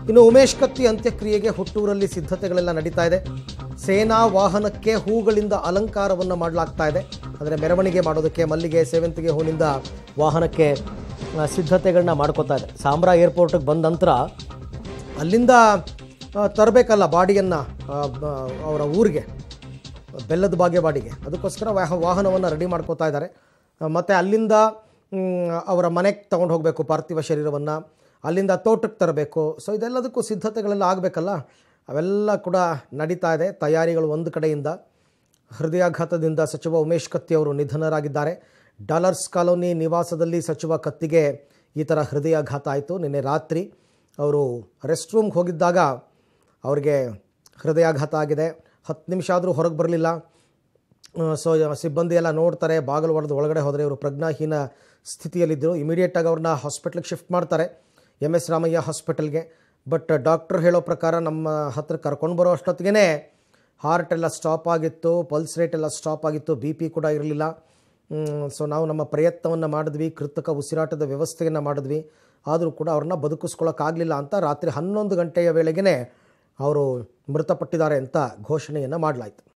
ಇನ್ನು ಉಮೇಶ್ ಕತ್ತಿ ಅಂತ್ಯಕ್ರಿಯೆಗೆ ಹುಟ್ಟೂರಲ್ಲಿ ಸಿದ್ಧತೆಗಳೆಲ್ಲ ನಡೀತಾ ಇದೆ ಸೇನಾ ವಾಹನಕ್ಕೆ ಹೂಗಳಿಂದ ಅಲಂಕಾರವನ್ನು ಮಾಡಲಾಗ್ತಾ ಇದೆ ಅಂದರೆ ಮೆರವಣಿಗೆ ಮಾಡೋದಕ್ಕೆ ಮಲ್ಲಿಗೆ ಸೇವಂತಿಗೆ ಹೂವಿನಿಂದ ವಾಹನಕ್ಕೆ ಆ, ಸಿದ್ಧತೆಗಳನ್ನ ಮಾಡ್ಕೋತಾ ಇದೆ ಸಾಂಬ್ರಾ ಏರ್ಪೋರ್ಟಿಗೆ ಬಂದ ನಂತರ ಅಲ್ಲಿಂದ ತರಬೇಕಲ್ಲ ಬಾಡಿಯನ್ನು ಅವರ ಊರಿಗೆ ಬೆಲ್ಲದ ಬಾಗೇವಾಡಿಗೆ ಅದಕ್ಕೋಸ್ಕರ ವಾಹ ವಾಹನವನ್ನು ರೆಡಿ ಮಾಡ್ಕೋತಾ ಇದ್ದಾರೆ ಮತ್ತು ಅಲ್ಲಿಂದ ಮ್, ಅವರ ಮನೆಗೆ ತೊಗೊಂಡು ಹೋಗಬೇಕು ಪಾರ್ಥಿವ ಶರೀರವನ್ನು ಅಲ್ಲಿಂದ ತೋಟಕ್ಕೆ ತರಬೇಕು ಸೊ ಇದೆಲ್ಲದಕ್ಕೂ ಸಿದ್ಧತೆಗಳೆಲ್ಲ ಆಗಬೇಕಲ್ಲ ಅವೆಲ್ಲ ಕೂಡ ನಡೀತಾ ಇದೆ ತಯಾರಿಗಳು ಒಂದು ಕಡೆಯಿಂದ ಹೃದಯಾಘಾತದಿಂದ ಸಚಿವ ಉಮೇಶ್ ಕತ್ತಿ ಅವರು ನಿಧನರಾಗಿದ್ದಾರೆ ಡಾಲರ್ಸ್ ಕಾಲೋನಿ ನಿವಾಸದಲ್ಲಿ ಸಚಿವ ಕತ್ತಿಗೆ ಈ ಥರ ಹೃದಯಾಘಾತ ಆಯಿತು ನಿನ್ನೆ ರಾತ್ರಿ ಅವರು ರೆಸ್ಟ್ ರೂಮ್ಗೆ ಹೋಗಿದ್ದಾಗ ಅವರಿಗೆ ಹೃದಯಾಘಾತ ಆಗಿದೆ ಹತ್ತು ನಿಮಿಷ ಆದರೂ ಹೊರಗೆ ಬರಲಿಲ್ಲ ಸೊ ಸಿಬ್ಬಂದಿ ಎಲ್ಲ ನೋಡ್ತಾರೆ ಬಾಗಿಲು ಹೊಡೆದು ಒಳಗಡೆ ಹೋದರೆ ಇವರು ಪ್ರಜ್ಞಾಹೀನ ಸ್ಥಿತಿಯಲ್ಲಿದ್ದರು ಇಮಿಡಿಯೇಟಾಗಿ ಅವ್ರನ್ನ ಹಾಸ್ಪಿಟ್ಲಿಗೆ ಶಿಫ್ಟ್ ಮಾಡ್ತಾರೆ ಎಮ್ ಎಸ್ ರಾಮಯ್ಯ ಹಾಸ್ಪಿಟಲ್ಗೆ ಬಟ್ ಡಾಕ್ಟ್ರ್ ಹೇಳೋ ಪ್ರಕಾರ ನಮ್ಮ ಹತ್ರ ಕರ್ಕೊಂಡು ಬರೋ ಅಷ್ಟೊತ್ತಿಗೆ ಹಾರ್ಟ್ ಎಲ್ಲ ಸ್ಟಾಪ್ ಆಗಿತ್ತು ಪಲ್ಸ್ ರೇಟ್ ಎಲ್ಲ ಸ್ಟಾಪ್ ಆಗಿತ್ತು ಬಿ ಪಿ ಕೂಡ ಇರಲಿಲ್ಲ ಸೊ ನಾವು ನಮ್ಮ ಪ್ರಯತ್ನವನ್ನು ಮಾಡಿದ್ವಿ ಕೃತಕ ಉಸಿರಾಟದ ವ್ಯವಸ್ಥೆಯನ್ನು ಮಾಡಿದ್ವಿ ಆದರೂ ಕೂಡ ಅವ್ರನ್ನ ಬದುಕಿಸ್ಕೊಳ್ಳೋಕ್ಕಾಗಲಿಲ್ಲ ಅಂತ ರಾತ್ರಿ ಹನ್ನೊಂದು ಗಂಟೆಯ ವೇಳೆಗೆ ಅವರು ಮೃತಪಟ್ಟಿದ್ದಾರೆ ಅಂತ ಘೋಷಣೆಯನ್ನು ಮಾಡಲಾಯಿತು